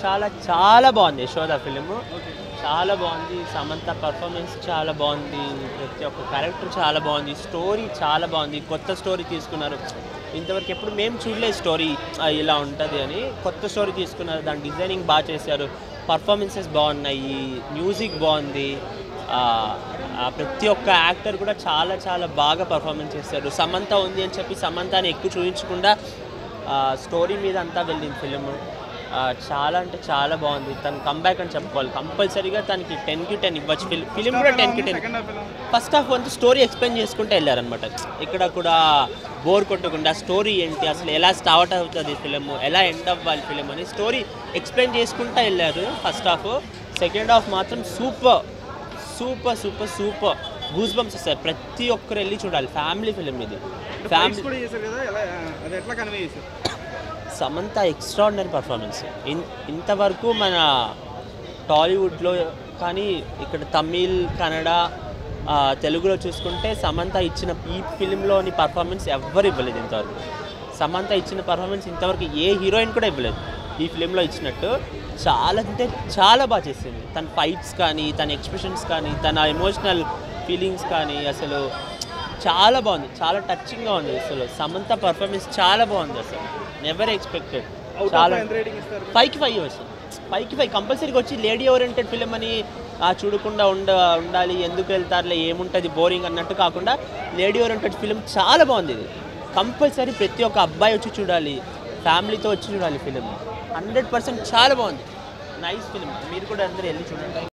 చాలా చాలా బాగుంది యశోద ఫిలిం చాలా బాగుంది సమంత పర్ఫార్మెన్స్ చాలా బాగుంది ప్రతి ఒక్క క్యారెక్టర్ చాలా బాగుంది స్టోరీ చాలా బాగుంది కొత్త స్టోరీ తీసుకున్నారు ఇంతవరకు ఎప్పుడు మేము చూడలేదు స్టోరీ ఇలా ఉంటుంది అని కొత్త స్టోరీ తీసుకున్నారు దాని డిజైనింగ్ బాగా చేశారు పర్ఫార్మెన్సెస్ బాగున్నాయి మ్యూజిక్ బాగుంది ఆ, ఆ ప్రతి ఒక్క యాక్టర్ కూడా చాలా చాలా బాగా పర్ఫార్మెన్స్ చేశారు సమంత ఉంది అని చెప్పి సమంతని ఎక్కువ చూపించకుండా స్టోరీ మీద అంతా వెళ్ళింది ఫిలిం చాలా అంటే చాలా బాగుంది తను కంబ్యాక్ అని చెప్పుకోవాలి కంపల్సరీగా తనకి టెన్కి టెన్ ఇవ్వచ్చు ఫిలిం ఫిలిం కూడా టెన్కి టెన్ సెకండ్ హాఫ్ ఎలా ఫస్ట్ హాఫ్ వంతు స్టోరీ ఎక్స్ప్లెయిన్ చేసుకుంటూ వెళ్ళారనమాట ఇక్కడ కూడా బోర్ కొట్టకుండా స్టోరీ ఏంటి అసలు ఎలా స్టార్ట్ అవుతుంది ఫిలిం ఎలా ఎండ్ అవ్వాలి ఫిలిం అని స్టోరీ ఎక్స్ప్లెయిన్ చేసుకుంటూ వెళ్ళారు ఫస్ట్ హాఫ్ సెకండ్ హాఫ్ మాత్రం super super super super goose bumps వస్తాయి ప్రతి ఒక్కరు వెళ్ళి చూడాలి ఫ్యామిలీ ఫిలిం ఇది ఫైట్స్ ఫ్యామిలీ కూడా చేశారు కదా ఎలా అది ఎట్లా కన్వే చేశారు సమంత ఎక్స్ట్రాడినరీ పర్ఫార్మెన్స్ ఇన్ ఇంతవరకు మన టాలీవుడ్లో కానీ ఇక్కడ తమిళ్ కన్నడ ఆ, తెలుగులో చూసుకుంటే సమంత ఇచ్చిన ఈ ఫిలింలోని పర్ఫార్మెన్స్ ఎవ్వరు ఇవ్వలేదు ఇంతవరకు సమంత ఇచ్చిన పర్ఫార్మెన్స్ ఇంతవరకు ఏ హీరోయిన్ కూడా ఇవ్వలేదు ఈ ఫిలింలో ఇచ్చినట్టు చాలా అంటే చాలా బాగా చేసింది తన ఫైట్స్ కానీ తన ఎక్స్ప్రెషన్స్ కానీ తన ఎమోషనల్ ఫీలింగ్స్ కానీ అసలు చాలా బాగుంది చాలా టచింగ్గా ఉంది అసలు సమంత పర్ఫార్మెన్స్ చాలా బాగుంది అసలు నెవర్ ఎక్స్పెక్టెడ్ అవుట్ చాలా ఆఫ్ ఎంత రేటింగ్ ఇస్తారు ఫైవ్కి ఫైవ్ వచ్చింది ఫైవ్కి ఫైవ్ కంపల్సరీగా వచ్చి లేడీ ఓరియంటెడ్ ఫిలిం అని ఆ, చూడకుండా ఉండ ఉండాలి ఎందుకు వెళ్తారులే ఏముంటుంది బోరింగ్ అన్నట్టు కాకుండా లేడీ ఓరియంటెడ్ ఫిలిం చాలా బాగుంది ఇది కంపల్సరీ ప్రతి ఒక్క అబ్బాయి వచ్చి చూడాలి ఫ్యామిలీతో వచ్చి చూడాలి ఫిలిం హండ్రెడ్ పర్సెంట్ చాలా బాగుంది నైస్ ఫిలిం మీరు కూడా అందరూ వెళ్ళి చూడండి